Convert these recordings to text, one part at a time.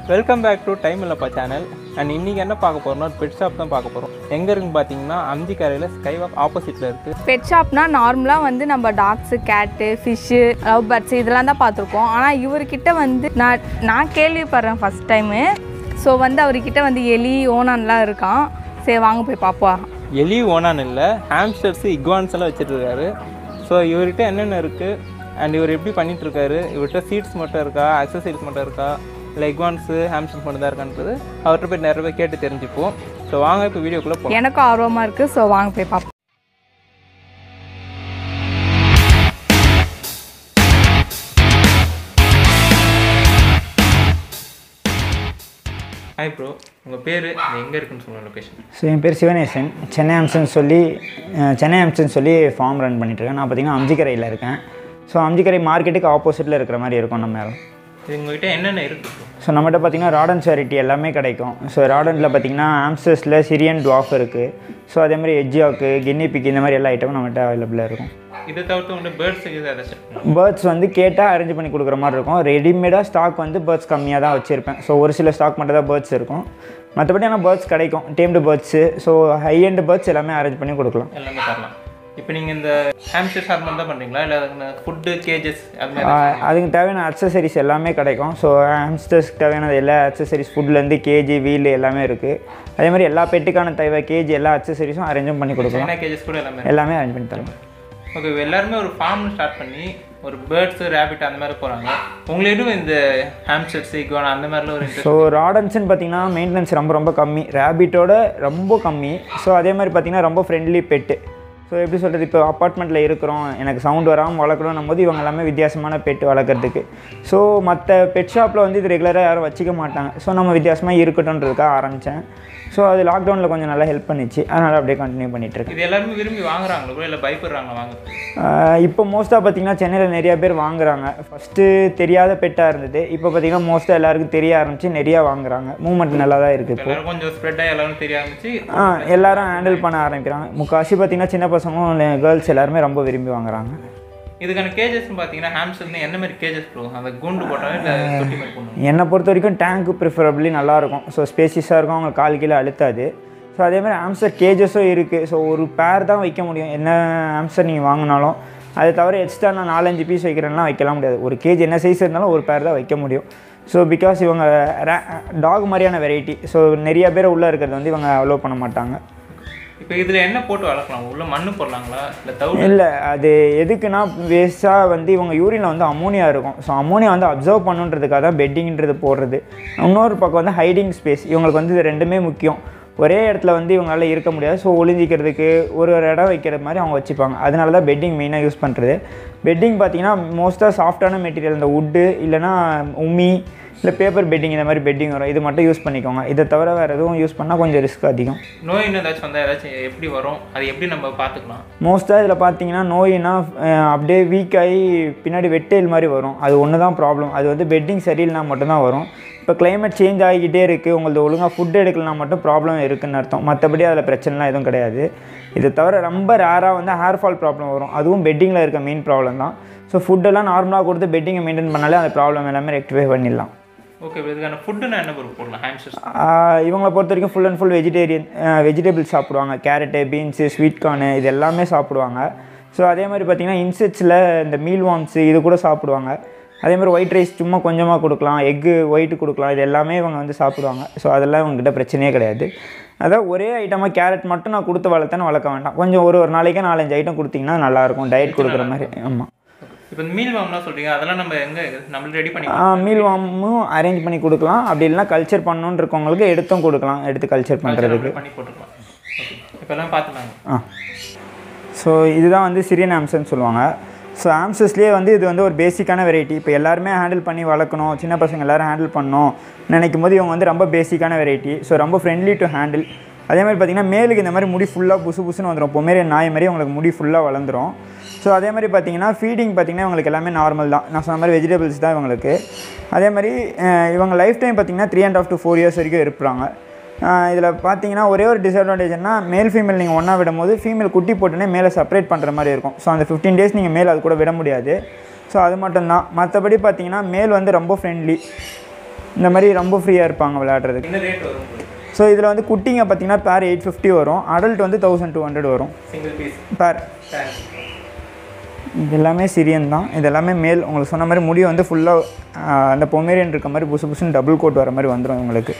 welcome back to time இல்லப்பா channel and இன்றைக்கி என்ன பார்க்க போகிறோம்னா பெட் ஷாப் தான் பார்க்க போகிறோம் எங்கே இருக்குன்னு பார்த்தீங்கன்னா அம்ஜிக்கரையில் ஸ்கைவாக் ஆப்போசிட்டில் இருக்குது பெட் ஷாப்னா நார்மலாக வந்து நம்ம டாக்ஸு கேட்டு ஃபிஷ்ஷு லவ் பேர்ட்ஸ் இதெல்லாம் தான் பார்த்துருக்கோம் ஆனால் இவர்கிட்ட வந்து நான் நான் கேள்விப்படுறேன் ஃபஸ்ட் டைமு ஸோ வந்து அவர்கிட்ட வந்து எலி ஓனான்லாம் இருக்கான் சரி வாங்க போய் பார்ப்போம் எலி ஓனான் இல்லை ஹாம்ஸ்டர்ஸு இக்வான்ஸ் எல்லாம் வச்சுட்டு இருக்காரு ஸோ இவர்கிட்ட என்னென்ன இருக்குது அண்ட் இவர் எப்படி பண்ணிட்டு இருக்காரு இவர்கிட்ட சீட்ஸ் மட்டும் இருக்கா அக்சசரிஸ் மட்டும் இருக்கா இல்லை இக்வான்ஸு ஹாம்ஸ்டர்ஸ் மட்டும் தான் இருக்கான்றது அவர்கிட்ட போய் நிறைய பேர் கேட்டு தெரிஞ்சுப்போம் ஸோ வாங்க இப்போ வீடியோக்குள்ளே போகலாம் எனக்கும் ஆர்வமாக இருக்குது ஸோ வாங்க போய் பார்ப்போம் ஹாய் ப்ரோ உங்கள் பேர் எங்கே இருக்குன்னு சொல்லுங்கள் லொக்கேஷன் ஸோ என் பேர் சிவனேசன் சென்னை ஆம்சன் சொல்லி அஹ், சென்னை ஆம்சன் சொல்லி ஃபார்ம் ரன் பண்ணிட்டுருக்கேன் நான் பார்த்தீங்கன்னா அம்ஜிக்கரையில் இருக்கேன் ஸோ அம்ஜிக்கரை மார்க்கெட்டுக்கு ஆப்போசிட்டில் இருக்கிற மாதிரி இருக்கும் நம்ம இடம் இது உங்கள்கிட்ட என்னென்ன இருக்குது ப்ரோ ஸோ நம்மகிட்ட பார்த்தீங்கன்னா ராடன் சேரிட்டி எல்லாமே கிடைக்கும் ஸோ ராடனில் பார்த்தீங்கன்னா ஆம்ஸ்டர்ஸில் சிரியன் டுவாஃப் இருக்குது ஸோ அதே மாதிரி எஜ்ஜாக்கு கின்னி பிக் இந்த மாதிரி எல்லா ஐட்டமும் நம்மகிட்ட அவைலபிளாக இருக்கும் இதை தவிர்த்து உங்கள்கிட்ட பேர்ட்ஸ் இது ஏதாச்சும் பேர்ட்ஸ் வந்து கேட்டால் அரேஞ்ச் பண்ணி கொடுக்குற மாதிரி இருக்கும் ரெடிமேடாக ஸ்டாக் வந்து பேர்ட்ஸ் கம்மியாக தான் வச்சுருப்பேன் ஸோ ஒரு சில ஸ்டாக் மட்டும் தான் பேர்ட்ஸ் இருக்கும் மற்றபடி ஆனால் பேர்ட்ஸ் கிடைக்கும் tamed birds so high end birds எல்லாமே அரேஞ்ச் பண்ணி கொடுக்கலாம் எல்லாமே தரலாம் இப்போ நீங்கள் இந்த ஹாம்ஸ்டர் அது மாதிரி தான் பண்ணுறீங்களா இல்லை அதுக்கு ஃபுட்டு கேஜஸ் அது மாதிரி ஆஹ் அதுக்கு தேவையான அக்சசரிஸ் எல்லாமே கிடைக்கும் ஸோ ஹாம்ஸ்டர்ஸ்க்கு தேவையான எல்லா அக்சசரிஸ் ஃபுட்லேருந்து கேஜி வீல் எல்லாமே இருக்குது அதே மாதிரி எல்லா பெட்டுக்கான தேவை கேஜி எல்லா அக்சசரிஸும் அரேஞ்சும் பண்ணி கொடுக்கலாம் சைனா கேஜஸ் கூட எல்லாமே எல்லாமே அரேஞ்ச் பண்ணி தரோம் ஓகே எல்லாருமே ஒரு ஃபார்ம் ஸ்டார்ட் பண்ணி ஒரு பேர்ட்ஸு ரேபிட் அந்த மாதிரி போகிறாங்க உங்களுக்கும் இந்த ஹாம்ஸ்டர்ஸ் இக்வான் அந்த மாதிரிலாம் ஒரு இன்ட்ரெஸ்ட் ஸோ ராடன்ஸ்னு பார்த்தீங்கன்னா மெயின்டெனன்ஸ் ரொம்ப ரொம்ப கம்மி ரேபிட்டோட ரொம்ப கம்மி ஸோ அதே மாதிரி பார்த்தீங்கன்னா ரொம்ப ஃப்ரெண்ட்லி பெட்டு ஸோ எப்படி சொல்கிறது இப்போ அப்பார்ட்மெண்ட்டில் இருக்கிறோம் எனக்கு சவுண்ட் வராமல் வளர்க்கணும் போது இவங்க எல்லாமே வித்தியாசமான பெட் வளர்க்குறதுக்கு ஸோ மற்ற பெட் ஷாப்பில் வந்து இது ரெகுலராக யாரும் வச்சிக்க மாட்டாங்க ஸோ நம்ம வித்தியாசமாக இருக்கட்டும்ன்றதுக்காக ஆரம்பித்தேன் ஸோ அது லாக்டவுனில் கொஞ்சம் நல்லா ஹெல்ப் பண்ணிச்சு அதனால் அப்படியே கண்டினியூ பண்ணிகிட்ருக்கேன் இது எல்லாருமே விரும்பி வாங்குறாங்களோ இல்லை பயப்படுறாங்க வாங்க இப்போ மோஸ்ட்டாக பார்த்தீங்கன்னா சென்னையில் நிறைய பேர் வாங்குறாங்க ஃபஸ்ட்டு தெரியாத பெட்டாக இருந்தது இப்போ பார்த்தீங்கன்னா மோஸ்ட்டாக எல்லாருக்கும் தெரிய ஆரம்பிச்சு நிறையா வாங்குறாங்க மூவ்மெண்ட் நல்லா தான் இருக்குது இப்போ எல்லாரும் கொஞ்சம் ஸ்ப்ரெட்டாக எல்லாரும் தெரிய ஆரம்பிச்சு ஆ எல்லாரும் ஹேண்டில் பண்ண ஆரம்பிக்கிறாங்க முக்கால்வாசி பார்த்தீங்கன்னா சின்ன பசங்களும் கேர்ள்ஸ் எல்லாருமே ரொம்ப விரும்பி வாங்குறாங்க இதுக்கான கேஜஸ்னு பார்த்தீங்கன்னா ஹாம்ஸ்டர்னு என்ன மாதிரி கேஜஸ் ப்ரோ அந்த குண்டு போட்டாலும் இல்லை தொட்டி மாதிரி போடணும் என்னை பொறுத்த வரைக்கும் டேங்க் ப்ரிஃபரபிளி நல்லாயிருக்கும் ஸோ ஸ்பேசியஸாக இருக்கும் அவங்க கால் கீழே அழுத்தாது ஸோ அதே மாதிரி ஆம்ஸ்டர் கேஜஸும் இருக்குது ஸோ ஒரு பேர் தான் வைக்க முடியும் என்ன ஆம்ஸ்டர் நீங்கள் வாங்கினாலும் அது தவிர எக்ஸ்ட்ரா நான் நாலஞ்சு பீஸ் வைக்கிறேன்னா வைக்கலாம் முடியாது ஒரு கேஜ் என்ன சைஸ் இருந்தாலும் ஒரு பேர் தான் வைக்க முடியும் ஸோ பிகாஸ் இவங்க டாக் மாதிரியான வெரைட்டி ஸோ நிறைய பேர் உள்ளே இருக்கிறது வந்து இவங்க அலோவ் பண்ண மாட்டாங்க இப்போ இதில் என்ன போட்டு வளர்க்கலாம் உள்ள மண்ணு போடலாங்களா இல்லை தவிர இல்லை அது எதுக்குன்னா வேஸ்ட்டாக வந்து இவங்க யூரினில் வந்து அமோனியா இருக்கும் ஸோ அமோனியா வந்து அப்சர்வ் பண்ணுன்றதுக்காக தான் பெட்டிங்கிறது போடுறது இன்னொரு பக்கம் வந்து ஹைடிங் ஸ்பேஸ் இவங்களுக்கு வந்து இது ரெண்டுமே முக்கியம் ஒரே இடத்துல வந்து இவங்களால இருக்க முடியாது ஸோ ஒளிஞ்சிக்கிறதுக்கு ஒரு ஒரு இடம் வைக்கிற மாதிரி அவங்க வச்சுப்பாங்க அதனால தான் பெட்டிங் மெயினாக யூஸ் பண்ணுறது பெட்டிங் பார்த்தீங்கன்னா மோஸ்ட்டாக சாஃப்டான மெட்டீரியல் இந்த வுட்டு இல்லைனா உம்மி இல்லை பேப்பர் பெட்டிங் இந்த மாதிரி பெட்டிங் வரும் இது மட்டும் யூஸ் பண்ணிக்கோங்க இதை தவிர வேறு எதுவும் யூஸ் பண்ணால் கொஞ்சம் ரிஸ்க் அதிகம் நோய் ஏதாச்சும் வந்தால் ஏதாச்சும் எப்படி வரும் அது எப்படி நம்ம பார்த்துக்கலாம் மோஸ்ட்டாக இதில் பார்த்தீங்கன்னா நோயினா அஹ், அப்படியே வீக் ஆகி பின்னாடி வெட்டேல் மாதிரி வரும் அது ஒன்று தான் ப்ராப்ளம் அது வந்து பெட்டிங் சரியில்லைனா மட்டும்தான் வரும் இப்போ climate சேஞ்ச் ஆகிக்கிட்டே இருக்குது உங்களுக்கு ஒழுங்காக ஃபுட் எடுக்கலனா மட்டும் ப்ராப்ளம் இருக்குன்னு அர்த்தம் மற்றபடி அதில் பிரச்சனைலாம் எதுவும் கிடையாது இதை தவிர ரொம்ப ரேராக வந்து ஹேர் ஃபால் ப்ராப்ளம் வரும் அதுவும் பெட்டிங்கில் இருக்க மெயின் ப்ராப்ளம் தான் ஸோ ஃபுட்டெல்லாம் நார்மலாக கொடுத்து பெட்டிங்கை மெயின்டைன் பண்ணாலே அந்த ப்ராப்ளம் எல்லாமே ரெக்டிஃபை பண்ணிடலாம் ஓகே இதுக்கான ஃபுட்டு நான் என்ன பொருள் போடலாம் ஹாம்ஸ்டர்ஸ் ஆஹ் இவங்களை பொறுத்த வரைக்கும் full and full vegetarian vegetables சாப்பிடுவாங்க கேரட்டு பீன்ஸு ஸ்வீட் கார்னு இது எல்லாமே சாப்பிடுவாங்க ஸோ அதே மாதிரி பார்த்திங்கன்னா இன்செக்ட்ஸில் இந்த மீல் வார்ம்ஸு இது கூட சாப்பிடுவாங்க அதே மாதிரி ஒயிட் ரைஸ் சும்மா கொஞ்சமாக கொடுக்கலாம் எக்கு ஒயிட்டு கொடுக்கலாம் இது எல்லாமே இவங்க வந்து சாப்பிடுவாங்க ஸோ அதெல்லாம் இவங்ககிட்ட பிரச்சனையே கிடையாது அதான் ஒரே ஐட்டமாக கேரட் மட்டும் நான் கொடுத்து வளர்த்தேன்னு வளர்க்க வேண்டாம் கொஞ்சம் ஒரு ஒரு நாளைக்கே நாலஞ்சு ஐட்டம் கொடுத்தீங்கன்னா நல்லாயிருக்கும் டயட் கொடுக்குற மாதிரி ஆமாம் இப்போ இந்த மீல் வாங்கலாம் சொல்றீங்க அதெல்லாம் நம்ம எங்கே நம்மளுக்கு ரெடி பண்ணி மீல் வார்மும் அரேஞ்ச் பண்ணி கொடுக்கலாம் அப்படி இல்லைனா கல்ச்சர் பண்ணணுன்னு இருக்கவங்களுக்கு எடுத்தும் கொடுக்கலாம் எடுத்து கல்ச்சர் பண்ணுறதுக்கு பண்ணி போட்டுக்கலாம் ஓகே இப்போ எல்லாம் பார்த்துலாங்க ஆ ஸோ இதுதான் வந்து சிரியன் ஆம்சன்னு சொல்லுவாங்க ஸோ ஆம்சஸ்லேயே வந்து இது வந்து ஒரு பேசிக்கான வெரைட்டி இப்போ எல்லாருமே ஹேண்டில் பண்ணி வளர்க்கணும் சின்ன பசங்க எல்லாரும் ஹேண்டில் பண்ணணும் நினைக்கும் போது இவங்க வந்து ரொம்ப பேசிக்கான வெரைட்டி ஸோ ரொம்ப ஃப்ரெண்ட்லி டு ஹேண்டில் அதே மாதிரி பார்த்திங்கன்னா மேலுக்கு இந்த மாதிரி முடி ஃபுல்லாக புசு புசுன்னு வந்துடும் பொமேரியன் நாய் மாதிரி உங்களுக்கு முடி ஃபுல்லாக வளர்ந்துரும் ஸோ அதே மாதிரி பார்த்தீங்கன்னா ஃபீடிங் பார்த்திங்கன்னா இவங்களுக்கு எல்லாமே நார்மல் தான் நான் சொன்ன மாதிரி வெஜிடபிள்ஸ் தான் இவங்களுக்கு அதே மாதிரி அஹ், இவங்க லைஃப் டைம் பார்த்திங்கன்னா three and half to four years வரைக்கும் இருப்பாங்க இதில் பார்த்தீங்கன்னா ஒரே ஒரு டிஸ்அட்வான்டேஜ்னா மேல் ஃபீமேல் நீங்கள் ஒன்றா விடும்போது ஃபீமேல் குட்டி போட்டுனே மேலே செப்பரேட் பண்ணுற மாதிரி இருக்கும் ஸோ அந்த ஃபிஃப்டீன் டேஸ் நீங்கள் மேல் அது கூட விட முடியாது ஸோ அது மட்டும்தான் மற்றபடி பார்த்தீங்கன்னா மேல் வந்து ரொம்ப ஃப்ரெண்ட்லி இந்த மாதிரி ரொம்ப ஃப்ரீயாக இருப்பாங்க விளையாடுறதுக்கு என்ன ரேட் வரும் ஸோ இதில் வந்து குட்டிங்க பார்த்தீங்கன்னா பேர் எயிட் ஃபிஃப்டி வரும் அடல்ட் வந்து தௌசண்ட் டூ ஹண்ட்ரட் வரும் சிங்கிள் பீஸ் பேர் இது எல்லாமே சிரியன் தான் இது எல்லாமே மேல் உங்களுக்கு சொன்ன மாதிரி முடி வந்து ஃபுல்லாக அந்த பொமேரியன் இருக்க மாதிரி புசு புசுன்னு டபுள் கோட் வர மாதிரி வந்துடும் உங்களுக்கு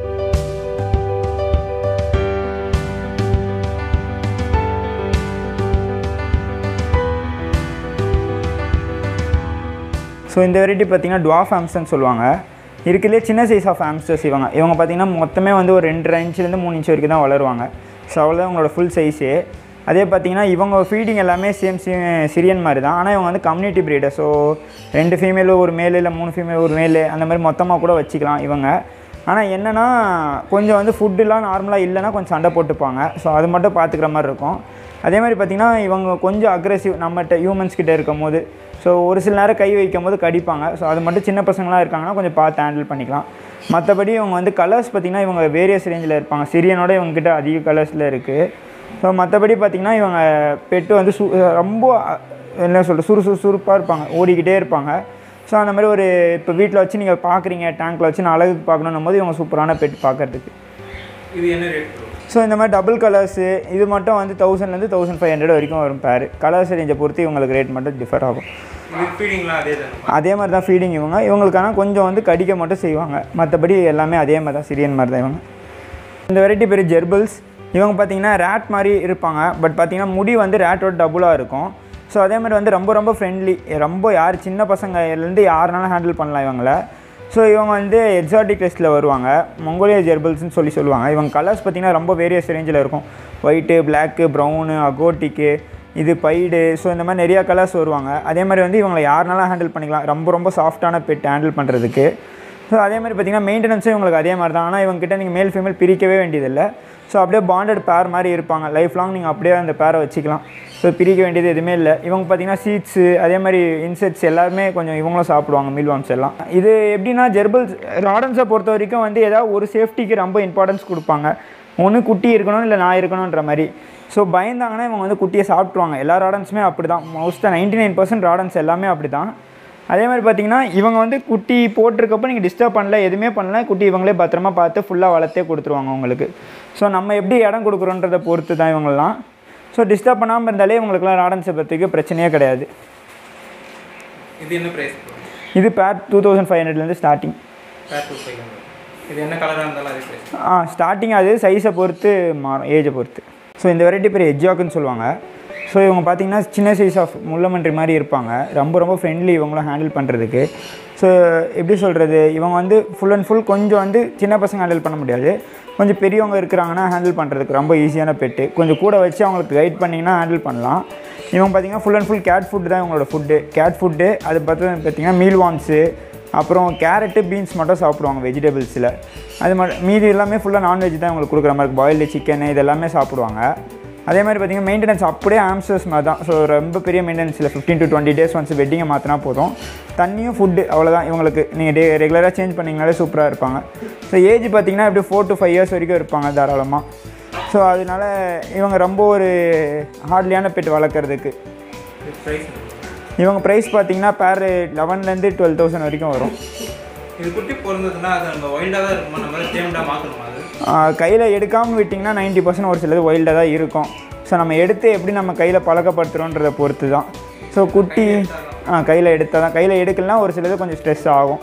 ஸோ இந்த வெரைட்டி பார்த்தீங்கன்னா டுவாஃப் ஆம்ஸ்டர்னு சொல்லுவாங்க இருக்குல்லே சின்ன சைஸ் ஆஃப் ஆம்ஸ்டர்ஸ் இவங்க இவங்க பார்த்தீங்கன்னா மொத்தமே வந்து ஒரு ரெண்டு இன்ச்லேருந்து மூணு இன்ச் வரைக்கும் தான் வளருவாங்க ஸோ அவ்வளோதான் உங்களோட ஃபுல் சைஸே அதே பார்த்தீங்கன்னா இவங்க ஃபீடிங் எல்லாமே சேம் சிரியன் மாதிரி தான் ஆனால் இவங்க வந்து கம்யூனிட்டி ப்ரீடர் ஸோ ரெண்டு ஃபீமேலு ஒரு மேலு இல்லை மூணு ஃபீமேல் ஒரு மேலு அந்த மாதிரி மொத்தமாக கூட வச்சுக்கலாம் இவங்க ஆனால் என்னென்னா கொஞ்சம் வந்து ஃபுட்டுலாம் நார்மலாக இல்லைன்னா கொஞ்சம் சண்டை போட்டுப்பாங்க ஸோ அது மட்டும் பார்த்துக்கிற மாதிரி இருக்கும் அதே மாதிரி பார்த்திங்கன்னா இவங்க கொஞ்சம் அக்ரெசிவ் நம்மகிட்ட ஹியூமன்ஸ் கிட்ட இருக்கும் போது ஸோ ஒரு சில நேரம் கை வைக்கும் போது கடிப்பாங்க ஸோ அது மட்டும் சின்ன பசங்களாம் இருக்காங்கன்னா கொஞ்சம் பார்த்து ஹேண்டில் பண்ணிக்கலாம் மற்றபடி இவங்க வந்து கலர்ஸ் பார்த்திங்கன்னா இவங்க வேரியஸ் ரேஞ்சில் இருப்பாங்க சிரியனோட இவங்ககிட்ட அதிக கலர்ஸில் இருக்குது ஸோ மற்றபடி பார்த்திங்கன்னா இவங்க பெட்டு வந்து சு ரொம்ப அஹ், என்ன சொல்கிறது சுறு சுறு சுறுப்பாக இருப்பாங்க ஓடிக்கிட்டே இருப்பாங்க ஸோ அந்த மாதிரி ஒரு இப்போ வீட்டில் வச்சு நீங்கள் பார்க்குறீங்க டேங்க்கில் வச்சு நான் அழகுக்கு பார்க்கணும் போது இவங்க சூப்பரான பெட் பார்க்கறதுக்கு இது என்ன ரேட் வரும் ஸோ இந்த மாதிரி டபுள் கலர்ஸு இது மட்டும் வந்து தௌசண்ட்லேருந்து தௌசண்ட் ஃபைவ் ஹண்ட்ரட் வரைக்கும் வரும் பேர் கலர்ஸ் ரேஞ்சை பொறுத்து இவங்களுக்கு ரேட் மட்டும் டிஃபர் ஆகும் இது ஃபீடிங்லாம் அதே தானே அதே மாதிரி தான் ஃபீடிங் இவங்க இவங்களுக்கான கொஞ்சம் வந்து கடிக்க மட்டும் செய்வாங்க மற்றபடி எல்லாமே அதே மாதிரி தான் சிரியன் மாதிரி தான் இவங்க இந்த வெரைட்டி பேர் ஜெர்பிள்ஸ் இவங்க பார்த்தீங்கன்னா ரேட் மாதிரி இருப்பாங்க பட் பார்த்தீங்கன்னா முடி வந்து ரேட்டோட டபுளாக இருக்கும் ஸோ அதே மாதிரி வந்து ரொம்ப ரொம்ப ஃப்ரெண்ட்லி ரொம்ப யார் சின்ன பசங்கலேருந்து யாருனாலும் ஹேண்டில் பண்ணலாம் இவங்கள ஸோ இவங்க வந்து எக்ஸாட்டிக் டெஸ்ட்டில் வருவாங்க மொங்கோலியா ஜெர்பிள்ஸ்னு சொல்லி சொல்லுவாங்க இவங்க கலர்ஸ் பார்த்தீங்கன்னா ரொம்ப வேரியஸ் ரேஞ்சில் இருக்கும் ஒயிட்டு பிளாக்கு ப்ரௌனு அகோட்டிக்கு இது பைடு ஸோ இந்த மாதிரி நிறையா கலர்ஸ் வருவாங்க அதே மாதிரி வந்து இவங்களை யாருனாலும் ஹேண்டில் பண்ணிக்கலாம் ரொம்ப ரொம்ப சாஃப்டான பெட் ஹேண்டில் பண்ணுறதுக்கு ஸோ அதே மாதிரி பார்த்தீங்கன்னா மெயின்டெனன்ஸும் இவங்களுக்கு அதே மாதிரி தான் ஆனால் இவங்ககிட்ட நீங்கள் மேல் ஃபீமேல் பிரிக்கவே வேண்டியதில்லை ஸோ அப்படியே பாண்டட் பேர் மாதிரி இருப்பாங்க லைஃப் லாங் நீங்கள் அப்படியே அந்த பேரை வச்சுக்கலாம் ஸோ பிரிக்க வேண்டியது எதுவுமே இல்லை இவங்க பார்த்தீங்கன்னா சீட்ஸு அதே மாதிரி இன்செக்ட்ஸ் எல்லாருமே கொஞ்சம் இவங்களும் சாப்பிடுவாங்க மீல்வாம்ஸ் எல்லாம் இது எப்படின்னா ஜெர்பல்ஸ் ராடன்ஸை பொறுத்த வரைக்கும் வந்து ஏதாவது ஒரு சேஃப்டிக்கு ரொம்ப இம்பார்ட்டன்ஸ் கொடுப்பாங்க ஒன்று குட்டி இருக்கணும் இல்லை நான் இருக்கணுன்ற மாதிரி ஸோ பயந்தாங்கன்னா இவங்க வந்து குட்டியை சாப்பிட்ருவாங்க எல்லா ராடன்ஸுமே அப்படி தான் மோஸ்ட்டாக நைன்டி நைன் பர்சன்ட் ராடன்ஸ் எல்லாமே அப்படி தான் அதே மாதிரி பார்த்தீங்கன்னா இவங்க வந்து குட்டி போட்டிருக்கப்போ நீங்கள் டிஸ்டர்ப் பண்ணல எதுவுமே பண்ணல குட்டி இவங்களே பத்திரமா பார்த்து ஃபுல்லாக வளர்த்தே கொடுத்துருவாங்க உங்களுக்கு ஸோ நம்ம எப்படி இடம் கொடுக்குறோன்றதை பொறுத்து தான் இவங்கெல்லாம் ஸோ டிஸ்டர்ப் பண்ணாமல் இருந்தாலே இவங்களுக்குலாம் ராடன்ஸை பற்றிக்கு பிரச்சனையே கிடையாது இது என்ன ப்ரைஸ் இது பேர் டூ தௌசண்ட் ஃபைவ் ஹண்ட்ரட்லேருந்து ஸ்டார்டிங் பேர் டூ ஃபைவ் இது என்ன கலராக இருந்தாலும் அதே ப்ரைஸ் ஆ ஸ்டார்டிங் அது சைஸை பொறுத்து மாறும் ஏஜை பொறுத்து ஸோ இந்த வெரைட்டி பேர் எஜ்ஜாக்குன்னு சொல்லுவாங்க ஸோ இவங்க பார்த்தீங்கன்னா சின்ன சைஸ் ஆஃப் முள்ளமன்றி மாதிரி இருப்பாங்க ரொம்ப ரொம்ப ஃப்ரெண்ட்லி இவங்களும் ஹேண்டில் பண்ணுறதுக்கு ஸோ எப்படி சொல்கிறது இவங்க வந்து ஃபுல் அண்ட் ஃபுல் கொஞ்சம் வந்து சின்ன பசங்க ஹேண்டில் பண்ண முடியாது கொஞ்சம் பெரியவங்க இருக்கிறாங்கன்னா ஹேண்டில் பண்ணுறதுக்கு ரொம்ப ஈஸியான பெட்டு கொஞ்சம் கூட வச்சு அவங்களுக்கு கைட் பண்ணிங்கன்னா ஹேண்டில் பண்ணலாம் இவங்க பார்த்தீங்கன்னா full and full cat food தான் இவங்களோட ஃபுட்டு கேட் ஃபுட்டு அது பார்த்து பார்த்தீங்கன்னா மீல் வாம்ஸு அப்புறம் கேரட்டு பீன்ஸ் மட்டும் சாப்பிடுவாங்க வெஜிடபிள்ஸில் அது மட்டும் மீதி எல்லாமே ஃபுல்லாக நான்வெஜ் தான் உங்களுக்கு கொடுக்குற மாதிரி பாயில்டு சிக்கன் இது எல்லாமே சாப்பிடுவாங்க அதே மாதிரி பார்த்தீங்கன்னா மெயின்டெனன்ஸ் அப்படியே ஆம்ஸ்டர்ஸ் மாதிரி தான் ஸோ ரொம்ப பெரிய மெயின்டெனன்ஸ் இல்லை fifteen to twenty days once வெட்டிங்கை மாற்றினா போதும் தண்ணியும் ஃபுட்டு அவ்வளோதான் இவங்களுக்கு நீங்கள் டே ரெகுலராக சேஞ்ச் பண்ணிங்கனாலே சூப்பராக இருப்பாங்க ஸோ ஏஜ் பார்த்தீங்கன்னா இப்படி ஃபோர் டு ஃபைவ் இயர்ஸ் வரைக்கும் இருப்பாங்க தாராளமாக ஸோ அதனால இவங்க ரொம்ப ஒரு ஹார்ட்லியான பெட் வளர்க்குறதுக்கு இது ப்ரைஸ் இவங்க ப்ரைஸ் பார்த்தீங்கன்னா பேர் லெவன்லேருந்து டுவெல் தௌசண்ட் வரைக்கும் வரும் இது குட்டி பிறந்ததுன்னா அது நம்ம ஒயில்டாக தான் இருக்குமா நம்ம டேம்டாக மாற்றணுமா அது கையில் எடுக்காமல் விட்டிங்கன்னா நைன்ட்டி பர்சன்ட் ஒரு சிலது ஒயில்டாக தான் இருக்கும் ஸோ நம்ம எடுத்து எப்படி நம்ம கையில் பழக்கப்படுத்துகிறோன்றதை பொறுத்து தான் ஸோ குட்டி ஆ கையில் எடுத்தால் தான் கையில் எடுக்கலாம் ஒரு சிலது கொஞ்சம் ஸ்ட்ரெஸ் ஆகும்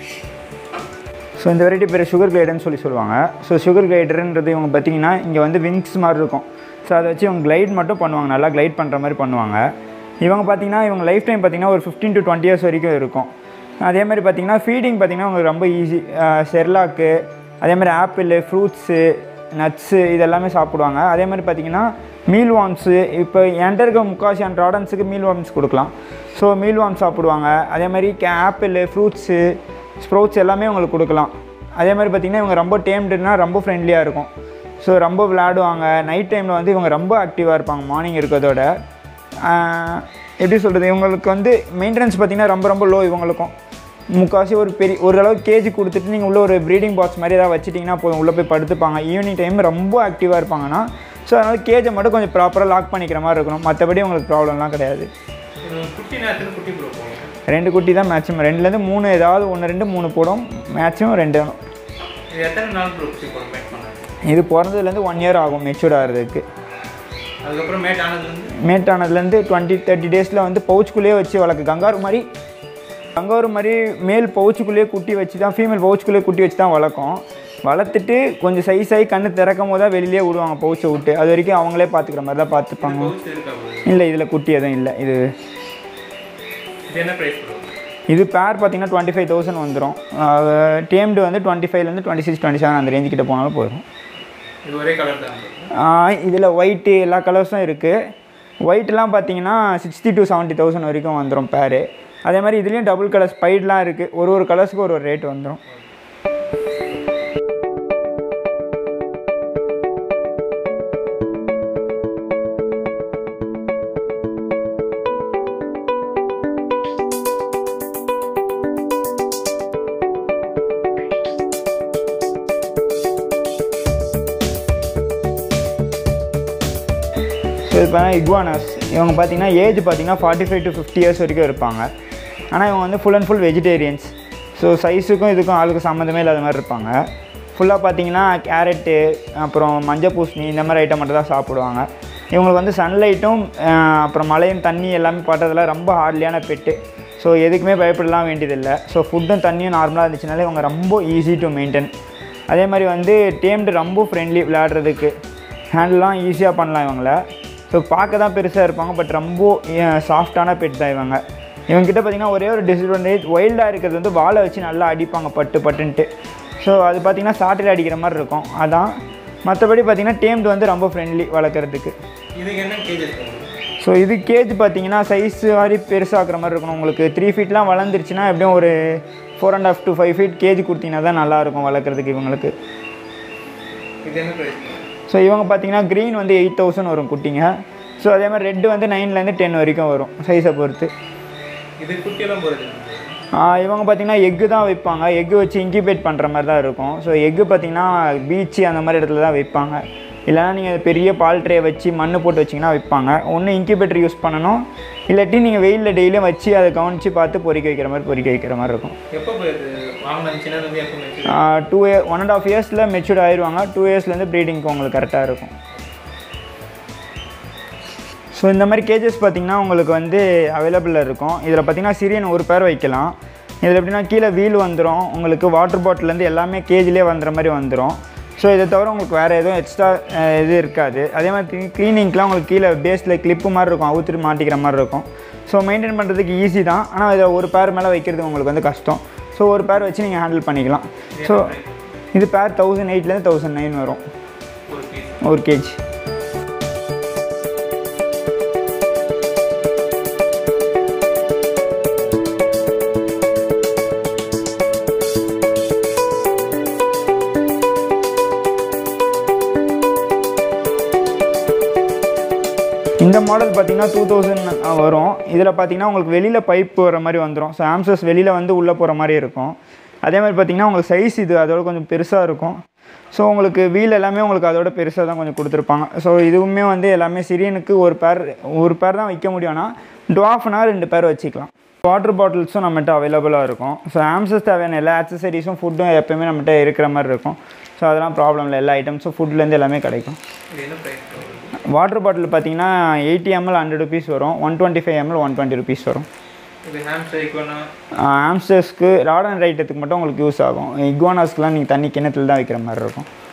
ஸோ இந்த வெரைட்டி பேர் சுகர் கிளைடர்னு சொல்லி சொல்லுவாங்க ஸோ சுகர் கிளைடர்ன்றது இவங்க பார்த்தீங்கன்னா இங்கே வந்து விங்ஸ் மாதிரி இருக்கும் ஸோ அதை வச்சு இவங்க கிளைட் மட்டும் பண்ணுவாங்க நல்லா கிளைட் பண்ணுற மாதிரி பண்ணுவாங்க இவங்க பார்த்தீங்கன்னா இவங்க லைஃப் டைம் பார்த்தீங்கன்னா ஒரு ஃபிஃப்டீன் டு டுவெண்ட்டி இயர்ஸ் வரைக்கும் இருக்கும் அதே மாதிரி பார்த்தீங்கன்னா ஃபீடிங் பார்த்தீங்கன்னா உங்களுக்கு ரொம்ப ஈஸி செர்லாக்கு அதே மாதிரி ஆப்பிள் ஃப்ரூட்ஸு நட்ஸு இதெல்லாமே சாப்பிடுவாங்க அதே மாதிரி பார்த்தீங்கன்னா மீல் வார்ம்ஸு இப்போ என்கிட்ட இருக்க முக்கால்வாசி ராடன்ஸுக்கு மீல் வார்ம்ஸ் கொடுக்கலாம் ஸோ மீல் வார்ம்ஸ் சாப்பிடுவாங்க அதே மாதிரி கே ஆப்பிள் ஃப்ரூட்ஸு ஸ்ப்ரௌட்ஸ் எல்லாமே உங்களுக்கு கொடுக்கலாம் அதே மாதிரி பார்த்திங்கன்னா இவங்க ரொம்ப டேம்டுனா ரொம்ப ஃப்ரெண்ட்லியாக இருக்கும் ஸோ ரொம்ப விளையாடுவாங்க நைட் டைமில் வந்து இவங்க ரொம்ப ஆக்டிவாக இருப்பாங்க மார்னிங் இருக்கிறதோட ஆஹ், எப்படி சொல்கிறது இவங்களுக்கு வந்து மெயின்டெனன்ஸ் பார்த்திங்கன்னா ரொம்ப ரொம்ப லோ இவங்களுக்கும் முக்கால்வாசி ஒரு பெரிய ஓரளவுக்கு கேஜி கொடுத்துட்டு நீங்கள் உள்ள ஒரு ப்ரீடிங் பாக்ஸ் மாதிரி ஏதாவது வச்சிட்டிங்கன்னா போதும் உள்ளே போய் படுத்துப்பாங்க ஈவினிங் டைம் ரொம்ப ஆக்டிவாக இருப்பாங்கன்னா ஸோ அதனால் கேஜை மட்டும் கொஞ்சம் ப்ராப்பராக லாக் பண்ணிக்கிற மாதிரி இருக்கணும் மற்றபடி உங்களுக்கு ப்ராப்ளம்லாம் கிடையாது இது குட்டி நேரத்துக்கு குட்டி ப்ரோ போகும் ரெண்டு குட்டி தான் மேக்ஸிமம் ரெண்டுலேருந்து மூணு ஏதாவது ஒன்று ரெண்டு மூணு போடும் மேக்ஸிமம் ரெண்டு வேணும் இது எத்தனை நாள் குரூப் இப்போ மேட் பண்ணாங்க இது பிறந்ததுலேருந்து ஒன் இயர் ஆகும் மெச்சூர்ட் ஆகிறதுக்கு அதுக்கப்புறம் மேட் ஆனதுலேருந்து மேட் ஆனதுலேருந்து டுவெண்ட்டி தேர்ட்டி டேஸில் வந்து பவுச்சுக்குள்ளேயே வச்சு வளர்க்கு கங்காரு மாதிரி கங்காரு மாதிரி மேல் பவுச்சுக்குள்ளேயே குட்டி வச்சு தான் ஃபீமேல் பவுச்சுக்குள்ளேயே குட்டி வச்சு தான் வளர்க்கும் வளர்த்துட்டு கொஞ்சம் சைஸ் ஆகி கண்ணு திறக்கும் போது தான் வெளியிலே விடுவாங்க பவுச்சை விட்டு அது வரைக்கும் அவங்களே பார்த்துக்கிற மாதிரி தான் பார்த்துப்பாங்க பவுச் இருக்கா போகுது இல்லை இதில் குட்டி எதுவும் இல்லை இது இது என்ன ப்ரைஸ் ப்ரோ இது பேர் பார்த்தீங்கன்னா டுவெண்ட்டி ஃபைவ் தௌசண்ட் வந்துடும் டேம்டு வந்து டுவெண்ட்டி ஃபைவ்லேருந்து டுவெண்ட்டி சிக்ஸ் டுவெண்ட்டி செவன் அந்த ரேஞ்சு கிட்ட போனாலும் போயிடும் இது ஒரே கலர் தான் இதில் ஒயிட்டு எல்லா கலர்ஸும் இருக்குது ஒயிட்லாம் பார்த்தீங்கன்னா சிக்ஸ்டி டு செவன்ட்டி தௌசண்ட் வரைக்கும் வந்துடும் பேரு அதே மாதிரி இதுலேயும் டபுள் கலர் ஸ்பைட்லாம் இருக்குது ஒரு ஒரு கலர்ஸுக்கு ஒரு ஒரு ரேட் வந்துடும் ஸோ இப்போ இக்வானஸ் இவங்க பார்த்தீங்கன்னா ஏஜ் பார்த்தீங்கன்னா forty five to fifty years வரைக்கும் இருப்பாங்க ஆனால் இவங்க வந்து full and full vegetarians so சைஸுக்கும் இதுக்கும் ஆளுக்கு சம்மந்தமே இல்லாத மாதிரி இருப்பாங்க ஃபுல்லாக பார்த்தீங்கன்னா கேரட்டு அப்புறம் மஞ்சள் பூசணி இந்த மாதிரி ஐட்டம் மட்டும் தான் சாப்பிடுவாங்க இவங்களுக்கு வந்து சன்லைட்டும் அப்புறம் மழையும் தண்ணி எல்லாமே பட்டதில் ரொம்ப ஹார்ட்லியான பெட்டு ஸோ எதுக்குமே பயப்படலாம் வேண்டியதில்லை ஸோ ஃபுட்டும் தண்ணியும் நார்மலாக இருந்துச்சுனாலே இவங்க ரொம்ப ஈஸி டு மெயின்டைன் அதே மாதிரி வந்து டேம்டு ரொம்ப ஃப்ரெண்ட்லி விளையாடுறதுக்கு ஹேண்ட்லாம் ஈஸியாக பண்ணலாம் இவங்கள ஸோ பார்க்க தான் பெருசாக இருப்பாங்க பட் ரொம்ப சாஃப்டான பெட் தான் இவங்க இவங்ககிட்ட பார்த்தீங்கன்னா ஒரே ஒரு டிஸ்அட்வான்டேஜ் வைல்டாக இருக்கிறது வந்து வாழை வச்சு நல்லா அடிப்பாங்க பட்டு பட்டுன்ட்டு ஸோ அது பார்த்தீங்கன்னா சாட்டில் அடிக்கிற மாதிரி இருக்கும் அதான் மற்றபடி பார்த்தீங்கன்னா டேம்டு வந்து ரொம்ப ஃப்ரெண்ட்லி வளர்க்குறதுக்கு இதுக்கு என்ன கேஜஸ் பண்ணுங்க ஸோ இது கேஜ் பார்த்தீங்கன்னா சைஸ் மாதிரி பெருசாக்குற மாதிரி இருக்கணும் உங்களுக்கு த்ரீ ஃபீட்லாம் வளர்ந்துருச்சுன்னா எப்படியும் ஒரு four and half to five feet cage கொடுத்தீங்கன்னா தான் நல்லாயிருக்கும் வளர்க்குறதுக்கு இவங்களுக்கு இது என்ன ப்ரைஸ் ஸோ இவங்க பார்த்தீங்கன்னா க்ரீன் வந்து எயிட் தௌசண்ட் வரும் குட்டிங்க ஸோ அதே மாதிரி ரெட்டு வந்து நைன்லேருந்து டென் வரைக்கும் வரும் சைஸை பொறுத்து இது குட்டியெல்லாம் போகிறது ஆ, இவங்க பார்த்தீங்கன்னா எக்கு தான் வைப்பாங்க எக்கு வச்சு இன்கிபேட் பண்ணுற மாதிரி தான் இருக்கும் ஸோ எக்கு பார்த்தீங்கன்னா பீச்சு அந்த மாதிரி இடத்துல தான் வைப்பாங்க இல்லைனா நீங்கள் பெரிய பால் ட்ரே வச்சு மண் போட்டு வச்சிங்கன்னா வைப்பாங்க ஒன்று இன்கிபேட்டர் யூஸ் பண்ணணும் இல்லாட்டி நீங்கள் வெயிலில் டெய்லியும் வச்சு அதை கவனித்து பார்த்து பொறிக்க வைக்கிற மாதிரி பொறிக்க வைக்கிற மாதிரி இருக்கும் எப்போ போயிருது வாங்கின சின்னதுலேருந்து எப்போ match two year one and half இயர்ஸில் மெச்சூர்ட் ஆயிடுவாங்க டூ இயர்ஸ்லேருந்து ப்ரீடிங்க்கு உங்களுக்கு கரெக்டாக இருக்கும் ஸோ இந்த மாதிரி கேஜஸ் பார்த்தீங்கன்னா உங்களுக்கு வந்து அவைலபிளில் இருக்கும் இதில் பார்த்தீங்கன்னா சிரியன் ஒரு பேர் வைக்கலாம் இதில் எப்படின்னா கீழே வீல் வந்துடும் உங்களுக்கு வாட்டர் பாட்டிலேருந்து எல்லாமே கேஜிலே வந்துற மாதிரி வந்துடும் ஸோ இதை தவிர உங்களுக்கு வேறு எதுவும் எக்ஸ்ட்ரா இது இருக்காது அதே மாதிரி க்ளீனிங்க்கெலாம் உங்களுக்கு கீழே பேஸில் கிளிப்பு மாதிரி இருக்கும் அவுத்துட்டு மாட்டிக்கிற மாதிரி இருக்கும் ஸோ மெயின்டைன் பண்ணுறதுக்கு ஈஸி தான் ஆனால் இதை ஒரு பேர் மேலே வைக்கிறது உங்களுக்கு வந்து கஷ்டம் ஸோ ஒரு பேர் வச்சு நீங்கள் ஹேண்டில் பண்ணிக்கலாம் ஸோ இது பேர் தௌசண்ட் எயிட்லேருந்து தௌசண்ட் நைன் வரும் ஒரு பீஸ் ஒரு கேஜி இந்த மாடல் பார்த்தீங்கன்னா டூ தௌசண்ட் வரும் இதில் பார்த்தீங்கன்னா உங்களுக்கு வெளியில் பைப் வர மாதிரி வந்துடும் ஸோ ஆம்சஸ் வெளியில் வந்து உள்ளே போகிற மாதிரி இருக்கும் அதே மாதிரி பார்த்தீங்கன்னா உங்களுக்கு சைஸ் இது அதோட கொஞ்சம் பெருசாக இருக்கும் ஸோ உங்களுக்கு வீல் எல்லாமே உங்களுக்கு அதோட பெருசாக தான் கொஞ்சம் கொடுத்துருப்பாங்க ஸோ இதுவுமே வந்து எல்லாமே சிரியனுக்கு ஒரு பேர் ஒரு பேர் தான் வைக்க முடியும்னா டுவாஃப்னா ரெண்டு பேர் வச்சுக்கலாம் வாட்டர் பாட்டில்ஸும் நம்மகிட்ட அவைலபிளாக இருக்கும் ஸோ ஆம்சஸ் தேவையான எல்லா ஆக்சசரிஸும் ஃபுட்டும் எப்போயுமே நம்மகிட்ட இருக்கிற மாதிரி இருக்கும் ஸோ அதெல்லாம் ப்ராப்ளம் இல்லை எல்லா ஐட்டம்ஸும் ஃபுட்லேருந்து எல்லாமே கிடைக்கும் இது என்ன ப்ரைஸ் வாட்டர் பாட்டில் பார்த்தீங்கன்னா எயிட்டி எம்எல் ஹண்ட்ரட் ருபீஸ் வரும் one twenty five ML one twenty rupees வரும் இது ஹேம்ஸ்டர் இக்குவனா ஆம்ஸ்டர்ஸ்க்கு ராட் அண்ட் ரைட்டத்துக்கு மட்டும் உங்களுக்கு யூஸ் ஆகும் இக்வானாஸ்க்குலாம் நீங்கள் தண்ணி கிணத்துல தான் வைக்கிற மாதிரி இருக்கும்